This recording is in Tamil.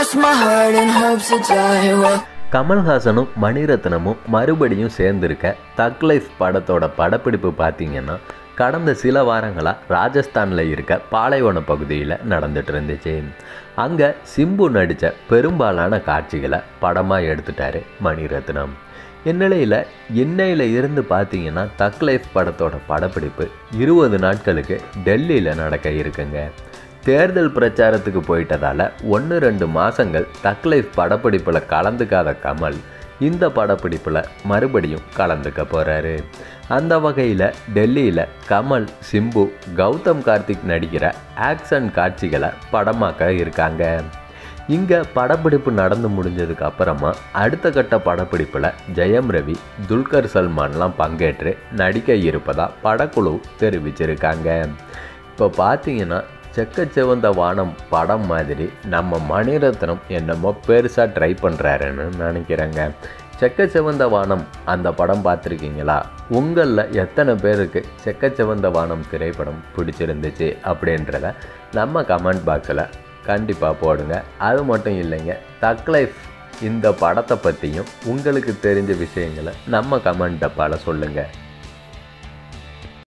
cross my heart and hope to die. Well, கமல்ஹாசனும் மணிரத்னமும் மறுபடியும் சேர்ந்திருக்க தக் லைஃப் படத்தோட படப்பிடிப்பு பார்த்தீங்கன்னா கடந்த சில வாரங்களாக ராஜஸ்தானில் இருக்க பாலைவன பகுதியில் நடந்துட்டு இருந்துச்சு அங்கே சிம்பு நடித்த பெரும்பாலான காட்சிகளை படமாக எடுத்துட்டாரு மணிரத்னம் இந்நிலையில் இன்னையில் இருந்து பார்த்தீங்கன்னா தக் லைஃப் படத்தோட படப்பிடிப்பு இருபது நாட்களுக்கு டெல்லியில் நடக்க இருக்குங்க தேர்தல் பிரச்சாரத்துக்கு போயிட்டதால ஒன்று ரெண்டு மாதங்கள் தக் லைஃப் படப்பிடிப்பில் கலந்துக்காத கமல் இந்த படப்பிடிப்பில் மறுபடியும் கலந்துக்க போகிறாரு அந்த வகையில் டெல்லியில் கமல் சிம்பு கௌதம் கார்த்திக் நடிக்கிற ஆக்ஷன் காட்சிகளை படமாக்க இருக்காங்க இங்கே படப்பிடிப்பு நடந்து முடிஞ்சதுக்கு அப்புறமா அடுத்த கட்ட படப்பிடிப்பில் ஜெயம் ரவி துல்கர் சல்மான்லாம் பங்கேற்று நடிக்க இருப்பதா படக்குழு தெரிவிச்சிருக்காங்க இப்போ பார்த்தீங்கன்னா செக்கச்சிவந்த வானம் படம் மாதிரி நம்ம மணிரத்னம் என்னமோ பெருசாக ட்ரை பண்ணுறாருன்னு நினைக்கிறேங்க செக்கச்சிவந்த வானம் அந்த படம் பார்த்துருக்கீங்களா உங்களில் எத்தனை பேருக்கு செக்கச்சிவந்த வானம் திரைப்படம் பிடிச்சிருந்துச்சு அப்படின்றத நம்ம கமெண்ட் பாக்ஸில் கண்டிப்பாக போடுங்க அது மட்டும் இல்லைங்க தக் லைஃப் இந்த படத்தை பற்றியும் உங்களுக்கு தெரிஞ்ச விஷயங்களை நம்ம கமெண்ட் டப்பாவில் சொல்லுங்கள்